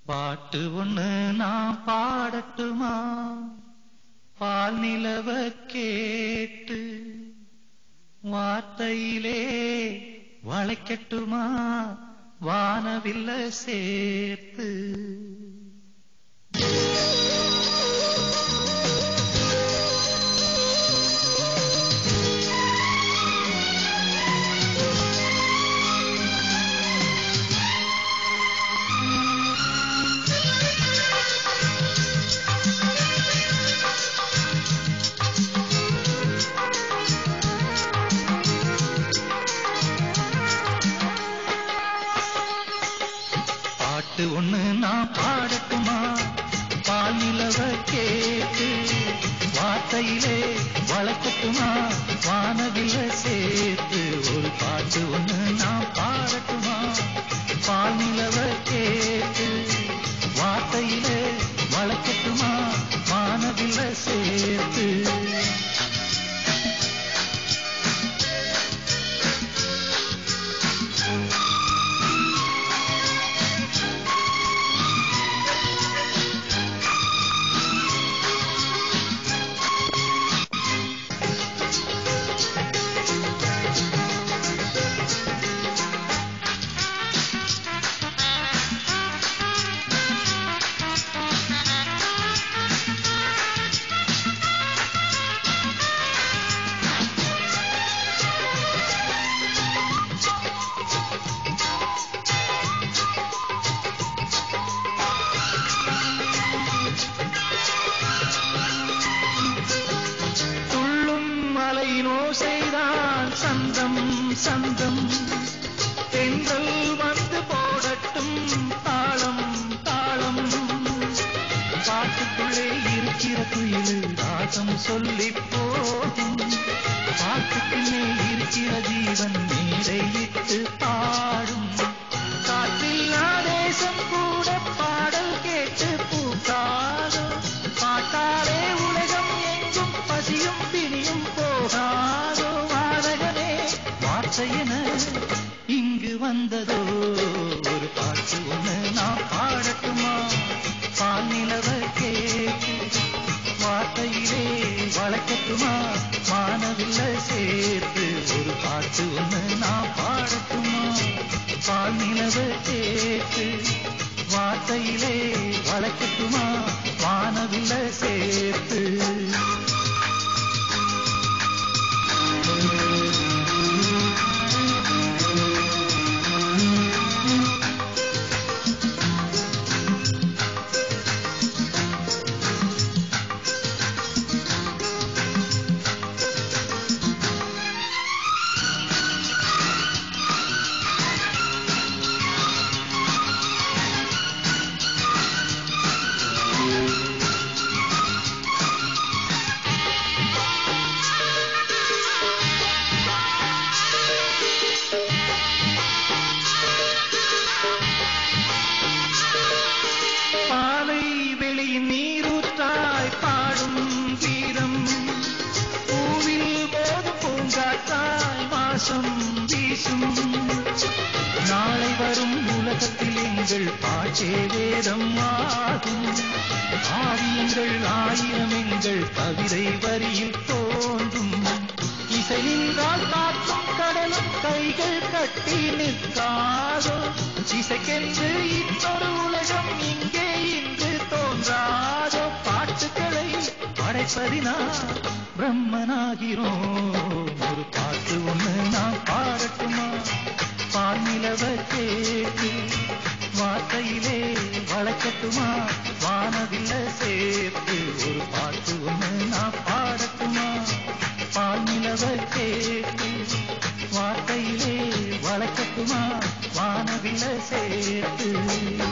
பாட்டு ஒண்ணு நான் பாடட்டுமா பால் நிலவ கேட்டு வார்த்தையிலே வளைக்கட்டுமா வானவில்ல சேர்த்து பாட்டு ஒண்ணு நான் பாடட்டுமா பால் நிலவ கேட்டு வார்த்தையிலே வளர்க்கட்டுமா வானவில்ல சேர்த்து ஒரு பாட்டு ஒண்ணு நான் பாடட்டுமா பால் நிலவ கேட்டு வார்த்தையிலே வளர்க்கட்டுமா வானவில்ல சேர்த்து துள்ளும் மலையினோ செய்தான் சந்தம் சந்தம் தென்றல் வந்து போடட்டும் தாளம் தாளம் பாட்டுக்குள்ளே இருக்கிற குயில் ராகம் சொல்லி போகும் பாட்டுக்குள்ளே இருக்கிற ஜீவன் மேடையிட்டு பாடும் காற்றில்லா தேசம் கூட பாடல் கேட்டு பூக்காதோ பாட்டாலே உலகம் எங்கும் பசியும் பிணியும் போகாதோ வாரகனே வார்த்தையென இங்கு வந்ததோ ஒரு பாட்டு ஒண்ணு நான் பாடட்டுமா பால் நிலவ கேட்டு வார்த்தையிலே வளர்க்கட்டுமா மானவில்ல சேர்த்து ஒரு பாட்டு ஒண்ணு நான் பாடட்டுமா பால் நிலவ கேட்டு வார்த்தையிலே வளர்க்கட்டுமா வானவில்ல சேர்த்து பாலை வெளியின் நீரூற்றாய் பாடும் கீதம் பூவில் போதும் பூங்காற்றாய் வாசம் வீசும் நாளை வரும் உலகத்தில் எங்கள் பாச்சே வேதம் ஆகும் ஆவியங்கள் ஆயிரம் எங்கள் கவிதை வரியில் தோன்றும் இசையின்றால் காற்றும் கடலும் கைகள் கட்டி நிற்காதோ இசைக்கென்று இன்னொரு உலகம் இங்கே இன்று தோன்றாதோ பாட்டுக்களை படைப்பதினா பிரம்மனாகிறோம் ஒரு பாட்டு ஒண்ணு நான் பாடட்டுமா பால் நிலவ கேட்டு வார்த்தையிலே வளர்க்கட்டுமா வானவில்ல சேர்த்து ஒரு பாட்டு ஒண்ணு நான் பாடட்டுமா பால் நிலவ கேட்டு வார்த்தையிலே வளர்க்கட்டுமா வானவில்ல சேர்த்து